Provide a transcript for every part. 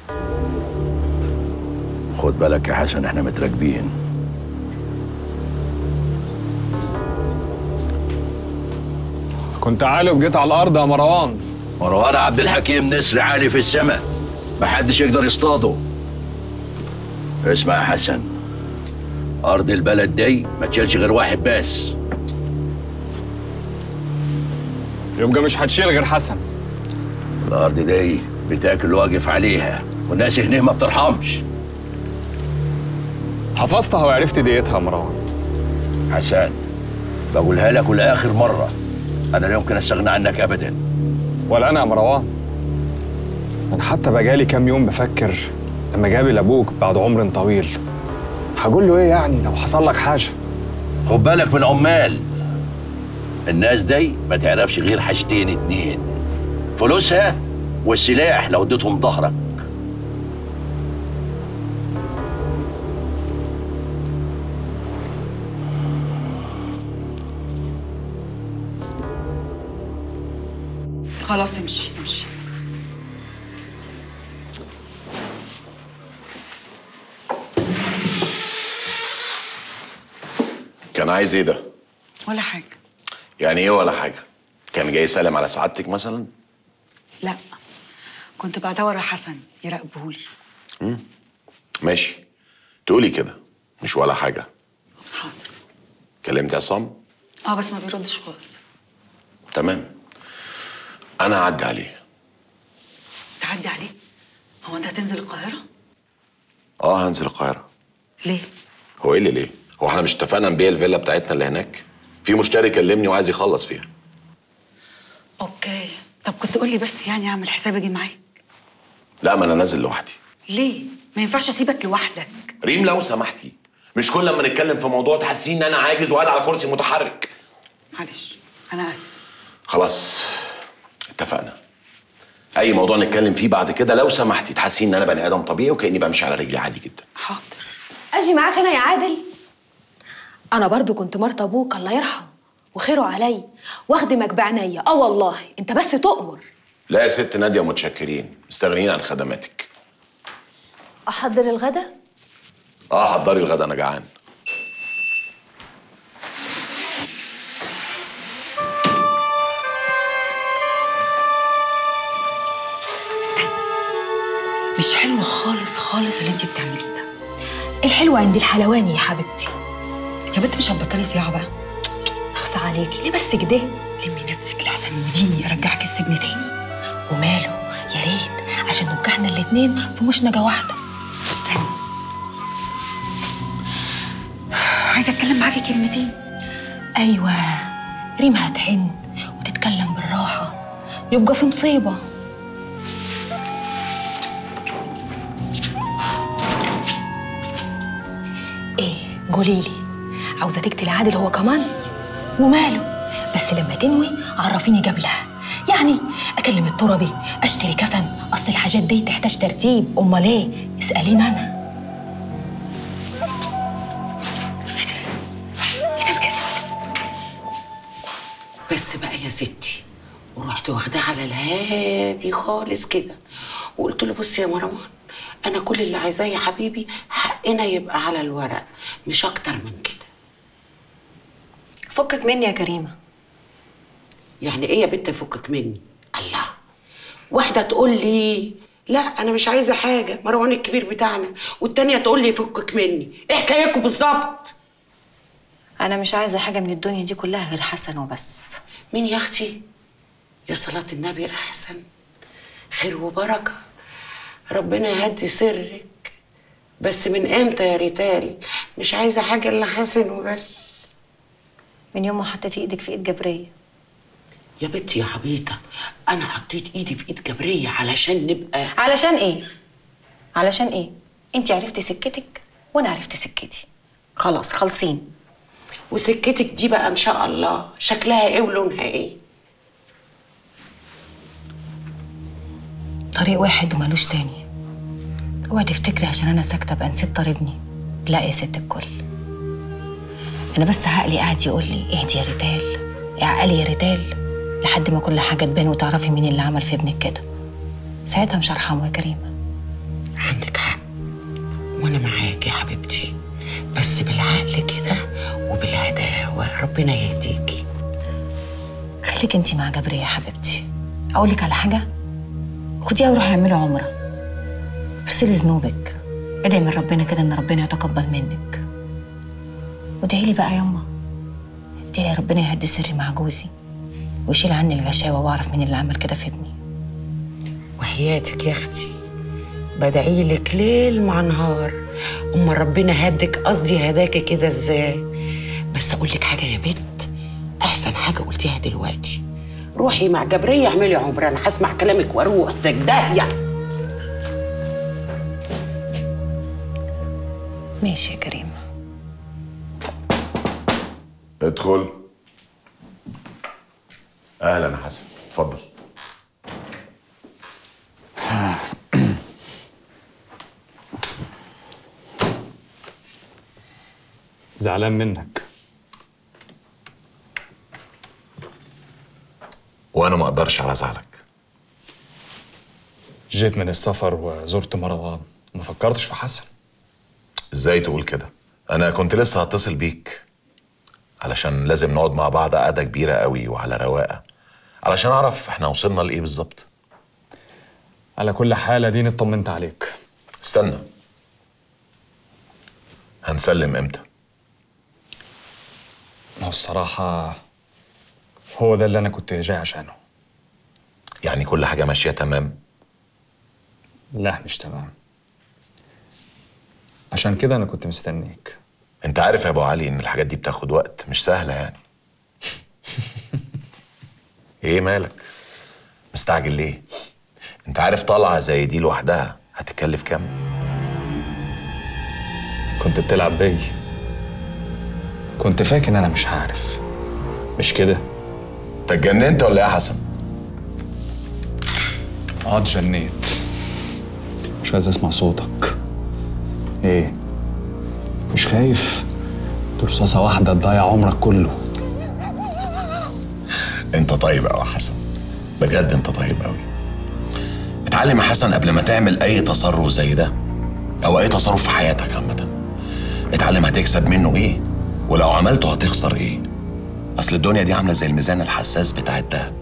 خد بالك يا حسن احنا متراكبين كنت عالي وجيت على الارض يا مروان مروان عبد الحكيم نسر عالي في السماء محدش يقدر يصطاده اسمع يا حسن ارض البلد دي ما تشيلش غير واحد بس يبقى مش هتشيل غير حسن الارض دي بتاكل واقف عليها والناس هنا ما بترحمش حفظتها وعرفت ديتها يا مروان حسن بقولها لك ولاخر مره انا لا يمكن استغنى عنك ابدا ولا انا يا مروان انا حتى بقالي كام يوم بفكر لما جابل ابوك بعد عمر طويل هقول له ايه يعني لو حصل لك حاجه خد بالك من العمال الناس دي ما تعرفش غير حاجتين اتنين فلوسها والسلاح لو اديتهم ظهرك خلاص امشي امشي كان عايز ايه ده؟ ولا حاجة يعني ايه ولا حاجة؟ كان جاي يسلم على سعادتك مثلا؟ لا كنت بدور على حسن يراقبهولي ماشي تقولي كده مش ولا حاجة حاضر كلمت عصام؟ اه بس ما بيردش خالص تمام أنا هعدي عليه تعدي عليه هو انت هتنزل القاهرة؟ اه هنزل القاهرة ليه؟ هو ايه اللي ليه؟ هو احنا مش اتفقنا نبيع الفيلا بتاعتنا اللي هناك؟ في مشتري كلمني وعايز يخلص فيها اوكي طب كنت قول لي بس يعني اعمل حساب اجي معاك لا ما انا نازل لوحدي ليه؟ ما ينفعش اسيبك لوحدك ريم لو سمحتي مش كل لما نتكلم في موضوع تحسين ان انا عاجز وقاعد على كرسي متحرك معلش انا اسف خلاص اتفقنا اي موضوع نتكلم فيه بعد كده لو سمحتي تحسين ان انا بني ادم طبيعي وكاني بمشي على رجلي عادي جدا حاضر اجي معاك انا يا عادل انا برضو كنت مرت ابوك الله يرحمه وخيره علي واخدمك بعناية اه والله انت بس تؤمر لا يا ست ناديه متشكرين مستغنيين عن خدماتك احضر الغدا اه حضري الغدا انا جعان مش حلو خالص خالص اللي انت بتعمليه ده الحلوة عند الحلواني يا حبيبتي يا بنت مش هتبطلي صياعه بقى اخصى عليكي ليه بس كده لمي نفسك لحسن وديني ارجعك السجن تاني وماله يا ريت عشان نبقى احنا الاتنين في مشنقة واحدة استني عايزه اتكلم معاكي كلمتين ايوه ريم هتحن وتتكلم بالراحة يبقى في مصيبة ايه قوليلي عاوزة تقتلي عادل هو كمان وماله بس لما تنوي عرفيني قبلها يعني اكلم التربي اشتري كفن اصل الحاجات دي تحتاج ترتيب امال ايه اساليني انا ايه ده بجد بس بقى يا ستي ورحت واخداه على الهادي خالص كده وقلت له بص يا مروان انا كل اللي عايزاه يا حبيبي حقنا يبقى على الورق مش اكتر من كده فكك مني يا كريمه يعني ايه يا بنت فكك مني الله واحده تقول لي لا انا مش عايزه حاجه مروان الكبير بتاعنا والتانيه تقول لي فكك مني ايه حكايتكم بالظبط انا مش عايزه حاجه من الدنيا دي كلها غير حسن وبس مين يا اختي يا صلاة النبي احسن خير وبركه ربنا يهدي سرك بس من امتى يا ريتال مش عايزه حاجه الا حسن وبس من يوم ما حطيتي ايدك في ايد جبريه يا بنتي يا عبيطه انا حطيت ايدي في ايد جبريه علشان نبقى علشان ايه علشان ايه انت عرفتي سكتك وانا عرفت سكتي خلاص خالصين وسكتك دي بقى ان شاء الله شكلها ايه ولونها ايه طريق واحد ومالوش تاني اوعي تفتكري عشان انا ساكته بقى نسيت طريقني لا يا ست الكل انا بس عقلي قاعد يقول لي اهدي يا ريتال اعقلي يا ريتال لحد ما كل حاجه تبان وتعرفي مين اللي عمل في ابنك كده ساعتها مش هرحمه يا كريمه عندك حق وانا معاك يا حبيبتي بس بالعقل كده وبالهداوه ربنا يهديكي خليك انت مع جبرية يا حبيبتي اقول لك على حاجه خديها وروحي اعملي عمره اغسلي ذنوبك ادعي من ربنا كده ان ربنا يتقبل منك وادعي لي بقى ياما ادعي لي ربنا يهدي سري مع جوزي ويشيل عني الغشاوه واعرف مين اللي عمل كده في ابني وحياتك يا اختي بدعي لك ليل مع نهار اما ربنا هدك قصدي هداكي كده ازاي بس اقول لك حاجه يا بت احسن حاجه قلتيها دلوقتي روحي مع جبريه اعملي عمره انا هسمع كلامك واروح ده داهيه ماشي يا كريم ادخل اهلا يا حسن اتفضل زعلان منك وانا ما اقدرش على زعلك جيت من السفر وزرت مروان وما فكرتش في حسن ازاي تقول كده انا كنت لسه هتصل بيك علشان لازم نقعد مع بعض قعده كبيره قوي وعلى رواقه علشان اعرف احنا وصلنا لايه بالظبط على كل حال اديني اطمنت عليك استنى هنسلم امتى ما هو الصراحة هو ده اللي أنا كنت جاي عشانه يعني كل حاجه ماشيه تمام لا مش تمام عشان كده أنا كنت مستنيك انت عارف يا ابو علي ان الحاجات دي بتاخد وقت مش سهله يعني ايه مالك مستعجل ليه انت عارف طلعه زي دي لوحدها هتكلف كام كنت بتلعب بيا كنت فاكر إن أنا مش عارف مش كده انت اتجننت ولا ايه يا حسن اه اتجنيت مش عايز اسمع صوتك ايه مش خايف دي رصاصة واحدة تضيع عمرك كله انت طيب قوي يا حسن بجد انت طيب قوي اتعلم يا حسن قبل ما تعمل اي تصرف زي ده او اي تصرف في حياتك عامه اتعلم هتكسب منه ايه ولو عملته هتخسر ايه اصل الدنيا دي عامله زي الميزان الحساس بتاع الدهب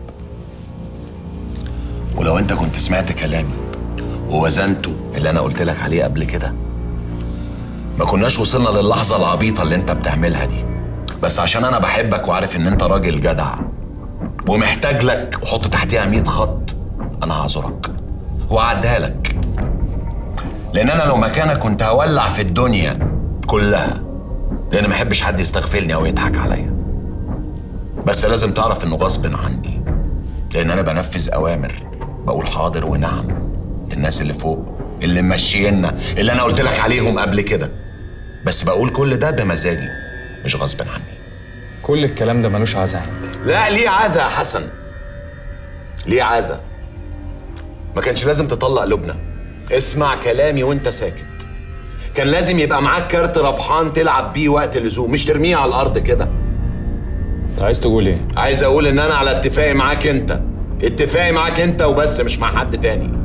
ولو انت كنت سمعت كلامي ووزنته اللي انا قلت لك عليه قبل كده ما كناش وصلنا للحظه العبيطه اللي انت بتعملها دي بس عشان انا بحبك وعارف ان انت راجل جدع ومحتاج لك وحط تحتيها 100 خط انا هعذرك وأعدها لك لان انا لو مكانك كنت هولع في الدنيا كلها لان ما احبش حد يستغفلني او يضحك عليا بس لازم تعرف انه غصب عني لان انا بنفذ اوامر بقول حاضر ونعم للناس اللي فوق اللي ماشييننا اللي انا قلت لك عليهم قبل كده بس بقول كل ده بمزاجي مش غصب عني كل الكلام ده ملوش عزة عندي لا ليه عزا يا حسن ليه عزا ما كانش لازم تطلق لبنى اسمع كلامي وانت ساكت كان لازم يبقى معاك كارت ربحان تلعب بيه وقت اللزوم مش ترميه على الارض كده انت عايز تقول ايه عايز اقول ان انا على اتفاقي معاك انت اتفاقي معاك انت وبس مش مع حد تاني